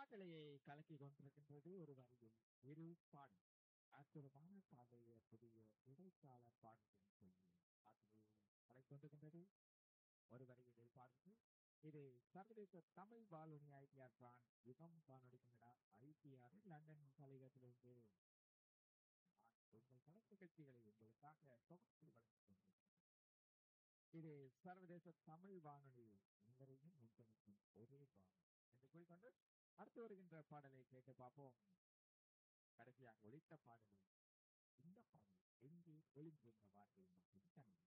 மனநிலையை கலக்கி கொண்டிருக்கின்றது ஒரு வரியில் இரு பாடல் அற்புதமான பாடலிய புதிய இடைக்கால பாடல்கள் சொல்லி அது கலை கொண்டிருக்கின்றது ஒரு வரியில் இரு பாடல்கள் இது சர்வதேச தமிழ் வானொலி ஐடிஆர் பிரான் யுகம் வானொலி கனடா ஐடிஆர் லண்டன் தலைவத்திலிருந்து உங்கள் கணக்கு நிகழ்ச்சிகளை உங்களுக்காக தொகுத்து வழங்கிக் கொண்டிருக்கிறேன் இது சர்வதேச தமிழ் வானொலி உங்களையும் ஒன்றிணைக்கும் ஒரே வானொலி என்று கூறிக்கொண்டு அடுத்து வருகின்ற பாடலை கேட்டு பார்ப்போம் கடைசியாக ஒலித்த பாடலில் இந்த பாடல் எங்கே ஒளிந்திருந்த வார்த்தை மற்றும் தன்மை